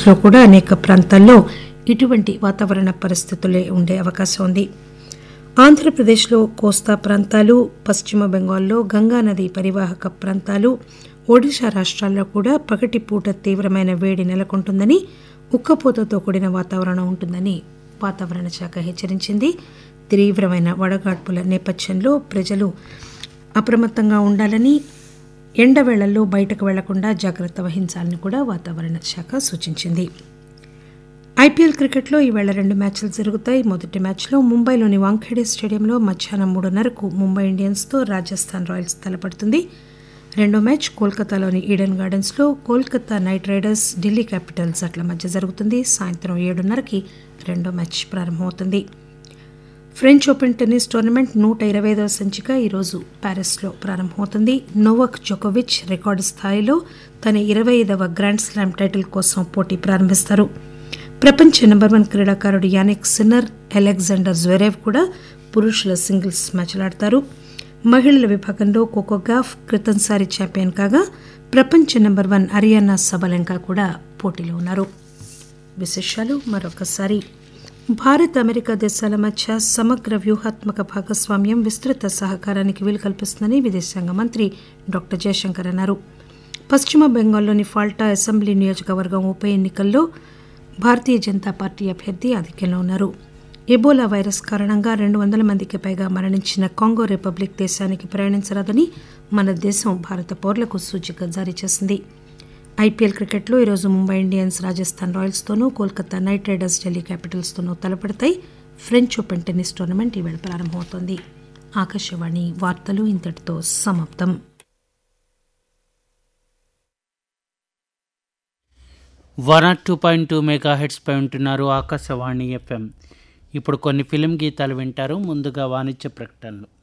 లో కూడా అనేక ప్రాంతాల్లో ఇటువంటి వాతావరణ పరిస్థితులే ఉండే అవకాశం ఉంది ఆంధ్రప్రదేశ్లో కోస్తా ప్రాంతాలు పశ్చిమ బెంగాల్లో గంగానది పరివాహక ప్రాంతాలు ఒడిశా రాష్ట్రాల్లో కూడా పగటిపూట తీవ్రమైన వేడి నెలకొంటుందని ఉక్కపోతతో కూడిన వాతావరణం ఉంటుందని వాతావరణ శాఖ హెచ్చరించింది తీవ్రమైన వడగాడ్పుల నేపథ్యంలో ప్రజలు అప్రమత్తంగా ఉండాలని ఎండవేళల్లో బయటకు వెళ్లకుండా జాగ్రత్త వహించాలని కూడా వాతావరణ శాఖ సూచించింది ఐపీఎల్ క్రికెట్లో ఈవేళ రెండు మ్యాచ్లు జరుగుతాయి మొదటి మ్యాచ్లో ముంబైలోని వాంఖేడే స్టేడియంలో మధ్యాహ్నం మూడున్నరకు ముంబై ఇండియన్స్తో రాజస్థాన్ రాయల్స్ తలపడుతుంది రెండో మ్యాచ్ కోల్కతాలోని ఈడెన్ గార్డెన్స్లో Kolkata Knight Riders Delhi Capitals జట్ల మధ్య జరుగుతుంది సాయంత్రం ఏడున్నరకి రెండో మ్యాచ్ ప్రారంభమవుతుంది ఫ్రెంచ్ ఓపెన్ టెన్నిస్ టోర్నమెంట్ నూట ఇరవై ఐదవ సంచిక ఈరోజు ప్యారిస్లో ప్రారంభమవుతుంది నోవక్ జోకోవిచ్ రికార్డు స్థాయిలో తన ఇరవై ఐదవ గ్రాండ్ స్లామ్ టైటిల్ కోసం పోటీ ప్రారంభిస్తారు ప్రపంచ నెంబర్ వన్ క్రీడాకారుడు యానిక్ సిన్నర్ అలెగ్జాండర్ జ్వెరేవ్ కూడా పురుషుల సింగిల్స్ మ్యాచ్లాడతారు మహిళల విభాగంలో కోకోగాఫ్ క్రితంసారి ఛాంపియన్ కాగా ప్రపంచ నెంబర్ వన్ అరియానా సబలెంకా కూడా పోటీలో ఉన్నారు విశేషాలు మరొకసారి భారత్ అమెరికా దేశాల మధ్య సమగ్ర వ్యూహాత్మక భాగస్వామ్యం విస్తృత సహకారానికి వీలు కల్పిస్తుందని విదేశాంగ మంత్రి డాక్టర్ జయశంకర్ అన్నారు పశ్చిమ బెంగాల్లోని ఫాల్టా అసెంబ్లీ నియోజకవర్గం ఉప ఎన్నికల్లో భారతీయ జనతా పార్టీ అభ్యర్థి ఆధిక్యంలో ఉన్నారు ఎబోలా వైరస్ కారణంగా రెండు వందల మందికి పైగా మరణించిన కాంగో రిపబ్లిక్ దేశానికి ప్రయాణించరాదని మన దేశం భారత పౌరులకు సూచిక జారీ చేసింది ఐపీఎల్ క్రికెట్లో ఈరోజు ముంబై ఇండియన్స్ రాజస్థాన్ రాయల్స్తోనూ కోల్కతా నైట్ రైడర్స్ ఢిల్లీ క్యాపిటల్స్తోనూ తలపడతాయి ఫ్రెంచ్ ఓపెన్ టెన్నిస్ టోర్నమెంట్ ఈవేళ ప్రారంభమవుతోంది ఆకాశవాణి వార్తలు ఇంతటితో సమాప్తం one R two point two mega హెడ్స్పై ఉంటున్నారు ఆకాశవాణి ఎఫ్ఎం ఇప్పుడు కొన్ని ఫిలిం గీతాలు వింటారు ముందుగా వాణిజ్య ప్రకటనలు